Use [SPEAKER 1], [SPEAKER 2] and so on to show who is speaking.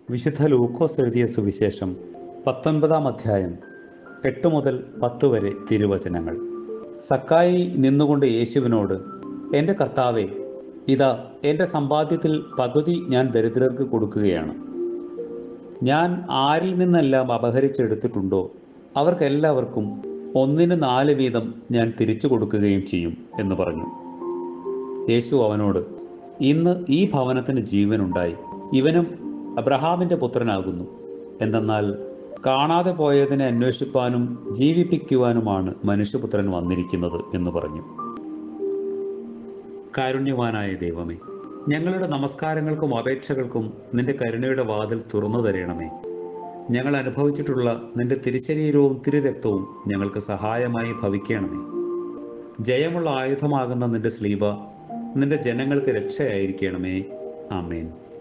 [SPEAKER 1] വിശുദ്ധ ലൂക്കോസ് എഴുതിയ സുവിശേഷം പത്തൊൻപതാം അധ്യായം എട്ട് മുതൽ പത്ത് വരെ തിരുവചനങ്ങൾ സക്കായി നിന്നുകൊണ്ട് യേശുവിനോട് എൻ്റെ കർത്താവെ ഇതാ എൻ്റെ സമ്പാദ്യത്തിൽ പകുതി ഞാൻ ദരിദ്രർക്ക് കൊടുക്കുകയാണ് ഞാൻ ആരിൽ നിന്നെല്ലാം അപഹരിച്ചെടുത്തിട്ടുണ്ടോ അവർക്കെല്ലാവർക്കും ഒന്നിന് നാല് വീതം ഞാൻ തിരിച്ചു കൊടുക്കുകയും ചെയ്യും എന്ന് പറഞ്ഞു യേശു അവനോട് ഇന്ന് ഈ ഭവനത്തിന് ജീവനുണ്ടായി ഇവനും അബ്രഹാമിൻ്റെ പുത്രനാകുന്നു എന്തെന്നാൽ കാണാതെ പോയതിനെ അന്വേഷിപ്പാനും ജീവിപ്പിക്കുവാനുമാണ് മനുഷ്യപുത്രൻ വന്നിരിക്കുന്നത് എന്ന് പറഞ്ഞു കാരുണ്യവാനായ ദൈവമേ ഞങ്ങളുടെ നമസ്കാരങ്ങൾക്കും അപേക്ഷകൾക്കും നിന്റെ കരുണയുടെ വാതിൽ തുറന്നു തരണമേ ഞങ്ങൾ അനുഭവിച്ചിട്ടുള്ള നിന്റെ തിരുശരീരവും തിരുരക്തവും ഞങ്ങൾക്ക് സഹായമായി ഭവിക്കണമേ ജയമുള്ള ആയുധമാകുന്ന നിന്റെ സ്ലീബ നിന്റെ ജനങ്ങൾക്ക് രക്ഷയായിരിക്കണമേ ആമേൻ